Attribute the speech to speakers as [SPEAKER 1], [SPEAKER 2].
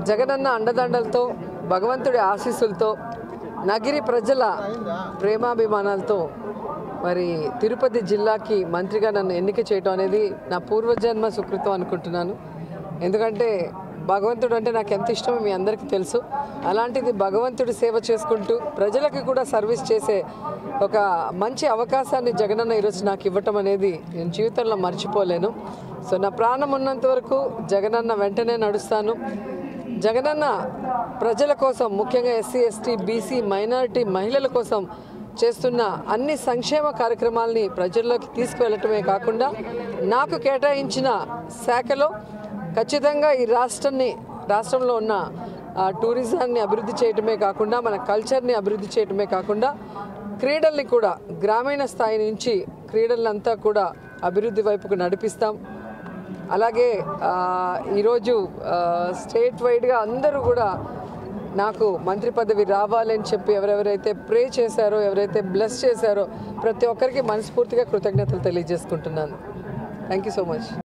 [SPEAKER 1] జగనన్న అండదండలతో భగవంతుడి ఆశీస్సులతో నగిరి ప్రజల ప్రేమాభిమానాలతో మరి తిరుపతి జిల్లాకి మంత్రిగా నన్ను ఎన్నిక చేయటం అనేది నా పూర్వజన్మ సుకృతం అనుకుంటున్నాను ఎందుకంటే భగవంతుడు అంటే నాకు ఎంత ఇష్టమో మీ అందరికీ తెలుసు అలాంటిది భగవంతుడి సేవ చేసుకుంటూ ప్రజలకి కూడా సర్వీస్ చేసే ఒక మంచి అవకాశాన్ని జగనన్న ఈరోజు నాకు ఇవ్వటం అనేది నేను జీవితంలో మర్చిపోలేను సో నా ప్రాణం ఉన్నంత వరకు జగనన్న వెంటనే నడుస్తాను జగనన్న ప్రజల కోసం ముఖ్యంగా ఎస్సీ ఎస్టీ బీసీ మైనారిటీ మహిళల కోసం చేస్తున్న అన్ని సంక్షేమ కార్యక్రమాల్ని ప్రజల్లోకి తీసుకువెళ్ళటమే కాకుండా నాకు కేటాయించిన శాఖలో ఖచ్చితంగా ఈ రాష్ట్రాన్ని రాష్ట్రంలో ఉన్న ఆ, టూరిజాన్ని అభివృద్ధి చేయటమే కాకుండా మన కల్చర్ని అభివృద్ధి చేయటమే కాకుండా క్రీడల్ని కూడా గ్రామీణ స్థాయి నుంచి క్రీడలంతా కూడా అభివృద్ధి వైపుకు నడిపిస్తాం అలాగే ఆ, ఈరోజు ఆ, స్టేట్ వైడ్గా అందరూ కూడా నాకు మంత్రి పదవి రావాలని చెప్పి ఎవరెవరైతే ప్రే చేశారో ఎవరైతే బ్లెస్ చేశారో ప్రతి ఒక్కరికి మనస్ఫూర్తిగా కృతజ్ఞతలు తెలియజేసుకుంటున్నాను థ్యాంక్ యూ సో మచ్